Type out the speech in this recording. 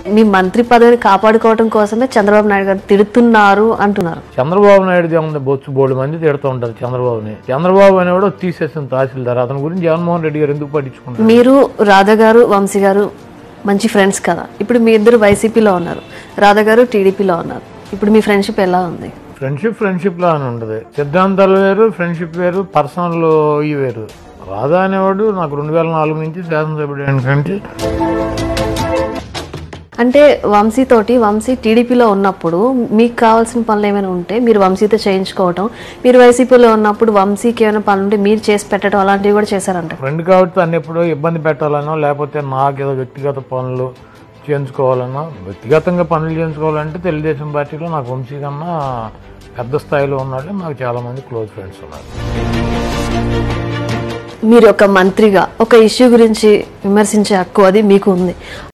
మీ మంత్రి పదవిని కాపాడుకోవడం కోసమే చంద్రబాబు నాయుడు గారు తిడుతున్నారు అంటున్నారు చంద్రబాబు నాయుడుది ఏముంది బొచ్చు బోడు మంది తిడుతూ ఉంటారు చంద్రబాబుని చంద్రబాబు అనేవాడు తీసేసిన తహసీల్దార్ అతని గురించి జగన్మోహన్ రెడ్డి గారు ఎందుకు పట్టించుకుంటారు మీరు రాధా గారు వంశీ గారు మంచి ఫ్రెండ్స్ కదా ఇప్పుడు మీ ఇద్దరు వైసీపీలో ఉన్నారు రాధా గారు టీడీపీలో ఉన్నారు ఇప్పుడు మీ ఫ్రెండ్షిప్ ఎలా ఉంది ఫ్రెండ్షిప్ ఫ్రెండ్షిప్ లా అని ఉండదు సిద్ధాంతాలు వేరు ఫ్రెండ్షిప్ వేరు పర్సనల్ ఇవి వేరు రాధా అనేవాడు నాకు రెండు వేల నాలుగు నుంచి శాసనసభ్యుడు ఏంటంటే అంటే వంశీ తోటి వంశీ టీడీపీలో ఉన్నప్పుడు మీకు కావాల్సిన పనులు ఏమైనా ఉంటే మీరు వంశీతో చేయించుకోవటం మీరు వైసీపీలో ఉన్నప్పుడు వంశీకి ఏమైనా పనులు ఉంటే మీరు చేసి పెట్టడం అలాంటివి కూడా చేశారంట ఫ్రెండ్ కాబట్టి తను ఎప్పుడో ఇబ్బంది పెట్టాలనో లేకపోతే నాకేదో వ్యక్తిగత పనులు చేయించుకోవాలనో వ్యక్తిగతంగా పనులు చేయించుకోవాలంటే తెలుగుదేశం పార్టీలో నాకు వంశీ కన్నా పెద్ద స్థాయిలో ఉన్నాడు నాకు చాలా మంది క్లోజ్ ఫ్రెండ్స్ ఉన్నారు మీరు ఒక మంత్రిగా ఒక ఇష్యూ గురించి విమర్శించే హక్కు అది మీకు ఉంది